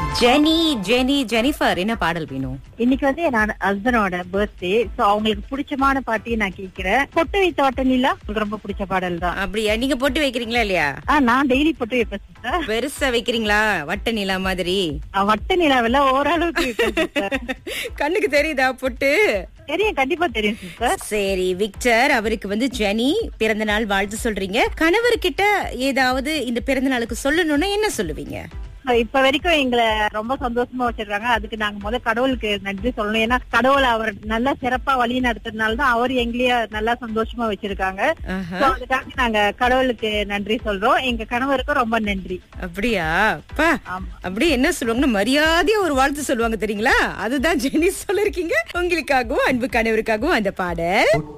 Jenny Jenny Jennifer என்ன பாடல் வேணும் இன்னைக்கு வந்து என் ஹஸ்பண்டோட பர்த்டே சோ அவங்களுக்கு பிடிச்சமான பாட்டியை நான் கேட்கிறேன் பொட்டு வைத்த வட்ட நிலா உங்களுக்கு ரொம்ப பிடிச்ச பாடல் தான் அப்படியா நீங்க போட்டு வைக்கிறீங்களா இல்லையா ஆ நான் டெய்லி பொட்டு வைப்பேன் சிஸ்டர் பெருசா வைக்கிறீங்களா வட்ட நிலா மாதிரி வட்ட நிலாவில ஓரளவுக்கு வைப்பேன் சிஸ்டர் கண்ணுக்கு தெரியுதா பொட்டு தெரியும் கண்டிப்பா தெரியும் சிஸ்டர் சரி விக்டர் அவருக்கு வந்து ஜெனி பிறந்த நாள் வாழ்த்து சொல்றீங்க கணவர்கிட்ட ஏதாவது இந்த பிறந்த நாளுக்கு சொல்லணும்னா என்ன சொல்லுவீங்க இப்ப வரைக்கும் எங்களை ரொம்ப சந்தோஷமா வச்சிருக்காங்க அதுக்கு நாங்க முதல் கடவுளுக்கு நன்றி சொல்லணும் ஏன்னா கடவுள் அவர் நல்லா சிறப்பா வழி நடத்துறதுனால தான் அவர் எங்களைய நல்லா சந்தோஷமா வச்சிருக்காங்க ஆஹா. So, அதுக்காக நாங்க கடவுளுக்கு நன்றி சொல்றோம் எங்க கணவருக்கும் ரொம்ப நன்றி அப்படியா அப்பா ஆமா அப்படியே என்ன சொல்லுவாங்கன்னா மரியாதையா ஒரு வாழ்த்து சொல்லுவாங்க தெரியுங்களா அதுதான் ஜெனி சொல்லிருக்கீங்க உங்களுக்காகவும் அன்பு கணவருக்காகவும் அந்த பாடல்